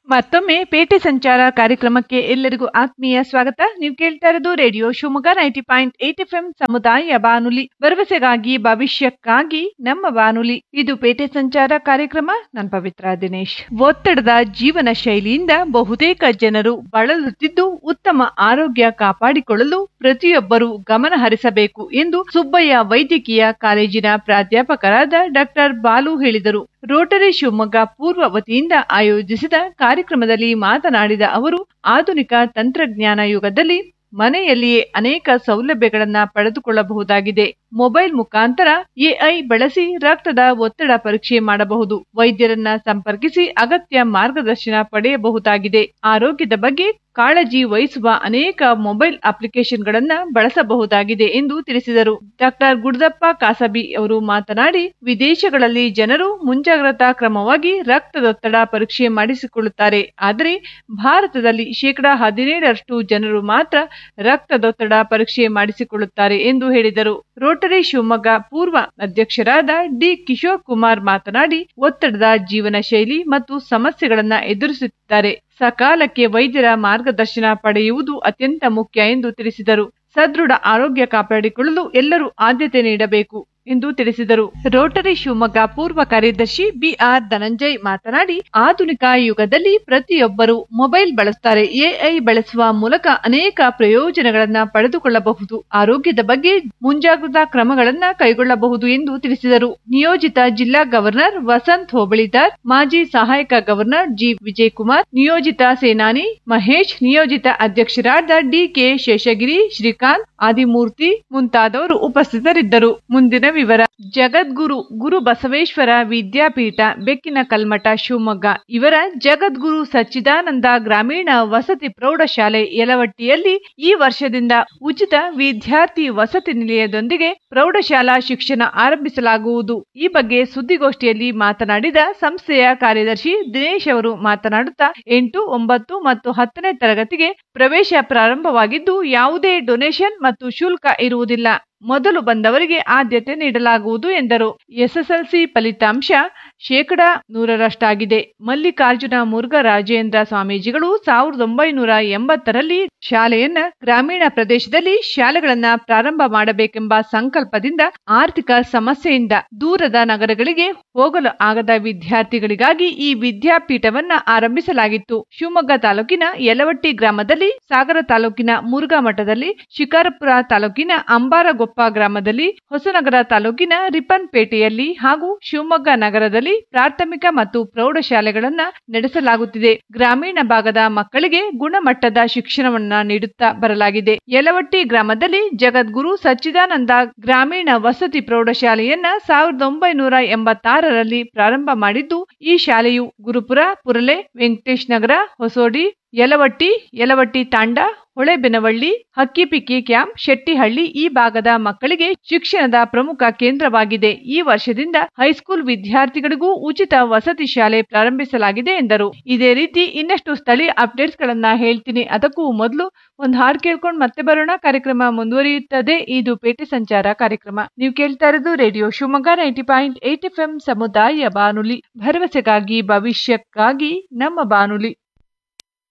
ಮತ್ತೊಮ್ಮೆ ಪೇಟೆ ಸಂಚಾರ ಕಾರ್ಯಕ್ರಮಕ್ಕೆ ಎಲ್ಲರಿಗೂ ಆತ್ಮೀಯ ಸ್ವಾಗತ ನೀವು ಕೇಳ್ತಾ ಇರೋದು radio Shivamogga ninety point eight F M ಸಮುದಾಯ ಬಾನುಲಿ ಭರವಸೆಗಾಗಿ ಭವಿಷ್ಯಕ್ಕಾಗಿ ನಮ್ಮ ಬಾನುಲಿ ಇದು ಪೇಟೆ ಸಂಚಾರ ಕಾರ್ಯಕ್ರಮ ನಾನು ಪವಿತ್ರ ದಿನೇಶ್ ಒತ್ತಡದ ಜೀವನ ಶೈಲಿಯಿಂದ ಬಹುತೇಕ ಜನರು ಬಳಲುತ್ತಿದ್ದು ಉತ್ತಮ ಆರೋಗ್ಯ ಕಾಪಾಡಿಕೊಳ್ಳಲು ಪ್ರತಿಯೊಬ್ಬರು ಗಮನ ಹರಿಸಬೇಕು ಎಂದು ಸುಬ್ಬಯ್ಯ ವೈದ್ಯಕೀಯ ಕಾಲೇಜಿನ ಪ್ರಾಧ್ಯಾಪಕರಾದ ಡಾಕ್ಟರ್ ಬಾಲು ಹೇಳಿದರು ರೋಟರಿ ಶಿವಮೊಗ್ಗ ಪೂರ್ವ ವತಿಯಿಂದ ಆಯೋಜಿಸಿದ ಕಾರ್ಯಕ್ರಮದಲ್ಲಿ ಮಾತನಾಡಿದ ಅವರು ಆಧುನಿಕ ತಂತ್ರಜ್ಞಾನ ಯುಗದಲ್ಲಿ ಮನೆಯಲ್ಲಿಯೇ ಅನೇಕ ಸೌಲಭ್ಯಗಳನ್ನ ಪಡೆದುಕೊಳ್ಳಬಹುದಾಗಿದೆ ಮೊಬೈಲ್ ಮುಖಾಂತರ ಎಐ ಬಳಸಿ ರಕ್ತದ ಒತ್ತಡ ಪರೀಕ್ಷೆ ಮಾಡಬಹುದು ವೈದ್ಯರನ್ನ ಸಂಪರ್ಕಿಸಿ ಅಗತ್ಯ ಮಾರ್ಗದರ್ಶನ ಪಡೆಯಬಹುದಾಗಿದೆ ಆರೋಗ್ಯದ ಬಗ್ಗೆ ಕಾಳಜಿ ವಹಿಸುವ ಅನೇಕ ಮೊಬೈಲ್ ಅಪ್ಲಿಕೇಶನ್ಗಳನ್ನ ಬಳಸಬಹುದಾಗಿದೆ ಎಂದು ತಿಳಿಸಿದರು ಡಾಕ್ಟರ್ ಗುಡ್ದಪ್ಪ ಕಾಸಬಿ ಅವರು ಮಾತನಾಡಿ ವಿದೇಶಗಳಲ್ಲಿ ಜನರು ಮುಂಜಾಗ್ರತಾ ಕ್ರಮವಾಗಿ ರಕ್ತದೊತ್ತಡ ಪರೀಕ್ಷೆ ಮಾಡಿಸಿಕೊಳ್ಳುತ್ತಾರೆ ಆದರೆ ಭಾರತದಲ್ಲಿ ಶೇಕಡಾ ಹದಿನೇಳರಷ್ಟು ಜನರು ಮಾತ್ರ ರಕ್ತದೊತ್ತಡ ಪರೀಕ್ಷೆ ಮಾಡಿಸಿಕೊಳ್ಳುತ್ತಾರೆ ಎಂದು ಹೇಳಿದರು ರೋಟರಿ ಶಿವಮೊಗ್ಗ ಪೂರ್ವ ಅಧ್ಯಕ್ಷರಾದ ಡಿ ಕಿಶೋರ್ ಕುಮಾರ್ ಮಾತನಾಡಿ ಒತ್ತಡದ ಜೀವನ ಶೈಲಿ ಮತ್ತು ಸಮಸ್ಯೆಗಳನ್ನ ಎದುರಿಸುತ್ತಿದ್ದಾರೆ ಸಕಾಲಕ್ಕೆ ವೈದ್ಯರ ಮಾರ್ಗದರ್ಶನ ಪಡೆಯುವುದು ಅತ್ಯಂತ ಮುಖ್ಯ ಎಂದು ತಿಳಿಸಿದರು ಸದೃಢ ಆರೋಗ್ಯ ಕಾಪಾಡಿಕೊಳ್ಳಲು ಎಲ್ಲರೂ ಆದ್ಯತೆ ನೀಡಬೇಕು ಎಂದು ತಿಳಿಸಿದರು ರೋಟರಿ ಶಿವಮೊಗ್ಗ ಪೂರ್ವ ಕಾರ್ಯದರ್ಶಿ ಬಿಆರ್ ಧನಂಜಯ್ ಮಾತನಾಡಿ ಆಧುನಿಕ ಯುಗದಲ್ಲಿ ಪ್ರತಿಯೊಬ್ಬರು ಮೊಬೈಲ್ ಬಳಸುತ್ತಾರೆ ಎಐ ಬಳಸುವ ಮೂಲಕ ಅನೇಕ ಪ್ರಯೋಜನಗಳನ್ನ ಪಡೆದುಕೊಳ್ಳಬಹುದು ಆರೋಗ್ಯದ ಬಗ್ಗೆ ಮುಂಜಾಗ್ರತಾ ಕ್ರಮಗಳನ್ನ ಕೈಗೊಳ್ಳಬಹುದು ಎಂದು ತಿಳಿಸಿದರು ನಿಯೋಜಿತ ಜಿಲ್ಲಾ ಗವರ್ನರ್ ವಸಂತ್ ಹೋಬಳಿದಾರ್ ಮಾಜಿ ಸಹಾಯಕ ಗವರ್ನರ್ ಜಿ ವಿಜಯಕುಮಾರ್ ನಿಯೋಜಿತ ಸೇನಾನಿ ಮಹೇಶ್ ನಿಯೋಜಿತ ಅಧ್ಯಕ್ಷರಾದ ಡಿಕೆ ಶೇಷಗಿರಿ ಶ್ರೀಕಾಂತ್ ಆದಿಮೂರ್ತಿ ಮುಂತಾದವರು ಉಪಸ್ಥಿತರಿದ್ದರು ಮುಂದಿನ ವಿವರ ಜಗದ್ಗುರು ಗುರು ಬಸವೇಶ್ವರ ವಿದ್ಯಾಪೀಠ ಬೆಕ್ಕಿನ ಕಲ್ಮಠ ಶಿವಮೊಗ್ಗ ಇವರ ಜಗದ್ಗುರು ಸಚ್ಚಿದಾನಂದ ಗ್ರಾಮೀಣ ವಸತಿ ಪ್ರೌಢಶಾಲೆ ಯಲವಟ್ಟಿಯಲ್ಲಿ ಈ ವರ್ಷದಿಂದ ಉಚಿತ ವಿದ್ಯಾರ್ಥಿ ವಸತಿ ನಿಲಯದೊಂದಿಗೆ ಪ್ರೌಢಶಾಲಾ ಶಿಕ್ಷಣ ಆರಂಭಿಸಲಾಗುವುದು ಈ ಬಗ್ಗೆ ಸುದ್ದಿಗೋಷ್ಠಿಯಲ್ಲಿ ಮಾತನಾಡಿದ ಸಂಸ್ಥೆಯ ಕಾರ್ಯದರ್ಶಿ ದಿನೇಶ್ ಅವರು ಮಾತನಾಡುತ್ತಾ ಎಂಟು ಒಂಬತ್ತು ಮತ್ತು ಹತ್ತನೇ ತರಗತಿಗೆ ಪ್ರವೇಶ ಪ್ರಾರಂಭವಾಗಿದ್ದು ಯಾವುದೇ ಡೊನೇಷನ್ ಮತ್ತು ಶುಲ್ಕ ಇರುವುದಿಲ್ಲ ಮೊದಲು ಬಂದವರಿಗೆ ಆದ್ಯತೆ ನೀಡಲಾಗುವುದು ಎಂದರು ಎಸ್ಎಸ್ಎಲ್ಸಿ ಫಲಿತಾಂಶ ಶೇಕಡಾ ನೂರರಷ್ಟಾಗಿದೆ ಮಲ್ಲಿಕಾರ್ಜುನ ಮುರುಘರಾಜೇಂದ್ರ ಸ್ವಾಮೀಜಿಗಳು ಸಾವಿರದ ಒಂಬೈನೂರ ಎಂಬತ್ತರಲ್ಲಿ ಶಾಲೆಯನ್ನ ಗ್ರಾಮೀಣ ಪ್ರದೇಶದಲ್ಲಿ ಶಾಲೆಗಳನ್ನ ಪ್ರಾರಂಭ ಮಾಡಬೇಕೆಂಬ ಸಂಕಲ್ಪದಿಂದ ಆರ್ಥಿಕ ಸಮಸ್ಯೆಯಿಂದ ದೂರದ ನಗರಗಳಿಗೆ ಹೋಗಲು ಆಗದ ವಿದ್ಯಾರ್ಥಿಗಳಿಗಾಗಿ ಈ ವಿದ್ಯಾಪೀಠವನ್ನ ಆರಂಭಿಸಲಾಗಿತ್ತು ಶಿವಮೊಗ್ಗ ತಾಲೂಕಿನ ಯಲವಟ್ಟಿ ಗ್ರಾಮದಲ್ಲಿ ಸಾಗರ ತಾಲೂಕಿನ ಮುರುಘಾ ಮಠದಲ್ಲಿ ಶಿಕಾರಪುರ ತಾಲೂಕಿನ ಅಂಬಾರಗೊಪ್ಪ ಗ್ರಾಮದಲ್ಲಿ ಹೊಸನಗರ ತಾಲೂಕಿನ ರಿಪ್ಪನ್ಪೇಟೆಯಲ್ಲಿ ಹಾಗೂ ಶಿವಮೊಗ್ಗ ನಗರದಲ್ಲಿ ಪ್ರಾಥಮಿಕ ಮತ್ತು ಪ್ರೌಢಶಾಲೆಗಳನ್ನ ನಡೆಸಲಾಗುತ್ತಿದೆ ಗ್ರಾಮೀಣ ಭಾಗದ ಮಕ್ಕಳಿಗೆ ಗುಣಮಟ್ಟದ ಶಿಕ್ಷಣವನ್ನ ನೀಡುತ್ತಾ ಬರಲಾಗಿದೆ ಯಲವಟ್ಟಿ ಗ್ರಾಮದಲ್ಲಿ ಜಗದ್ಗುರು ಸಚ್ಚಿದಾನಂದ ಗ್ರಾಮೀಣ ವಸತಿ ಪ್ರೌಢಶಾಲೆಯನ್ನ ಸಾವಿರದ ಒಂಬೈನೂರ ಎಂಬತ್ತಾರರಲ್ಲಿ ಪ್ರಾರಂಭ ಮಾಡಿದ್ದು ಈ ಶಾಲೆಯು ಗುರುಪುರ ಪುರಲೆ ವೆಂಕಟೇಶ್ ನಗರ ಹೊಸೋಡಿ ಯಲವಟ್ಟಿ ಯಲವಟ್ಟಿ ತಾಂಡ ಹೊಳೆಬೆನವಳ್ಳಿ ಹಕ್ಕಿಪಿಕ್ಕಿ ಕ್ಯಾಂಪ್ ಶೆಟ್ಟಿಹಳ್ಳಿ ಈ ಭಾಗದ ಮಕ್ಕಳಿಗೆ ಶಿಕ್ಷಣದ ಪ್ರಮುಖ ಕೇಂದ್ರವಾಗಿದೆ ಈ ವರ್ಷದಿಂದ ಹೈಸ್ಕೂಲ್ ವಿದ್ಯಾರ್ಥಿಗಳಿಗೂ ಉಚಿತ ವಸತಿ ಶಾಲೆ ಪ್ರಾರಂಭಿಸಲಾಗಿದೆ ಎಂದರು ಇದೇ ರೀತಿ ಇನ್ನಷ್ಟು ಸ್ಥಳೀಯ ಅಪ್ಡೇಟ್ಸ್ ಗಳನ್ನ ಹೇಳ್ತೀನಿ ಅದಕ್ಕೂ ಮೊದಲು ಒಂದು ಹಾಡು ಕೇಳ್ಕೊಂಡು ಮತ್ತೆ ಬರೋಣ ಕಾರ್ಯಕ್ರಮ ಮುಂದುವರಿಯುತ್ತದೆ ಇದು ಪೇಟೆ ಸಂಚಾರ ಕಾರ್ಯಕ್ರಮ ನೀವು ಕೇಳ್ತಾ ಇರೋದು radio Shivamogga ninety point eight F M ಸಮುದಾಯ ಬಾನುಲಿ ಭರವಸೆಗಾಗಿ ಭವಿಷ್ಯಕ್ಕಾಗಿ ನಮ್ಮ ಬಾನುಲಿ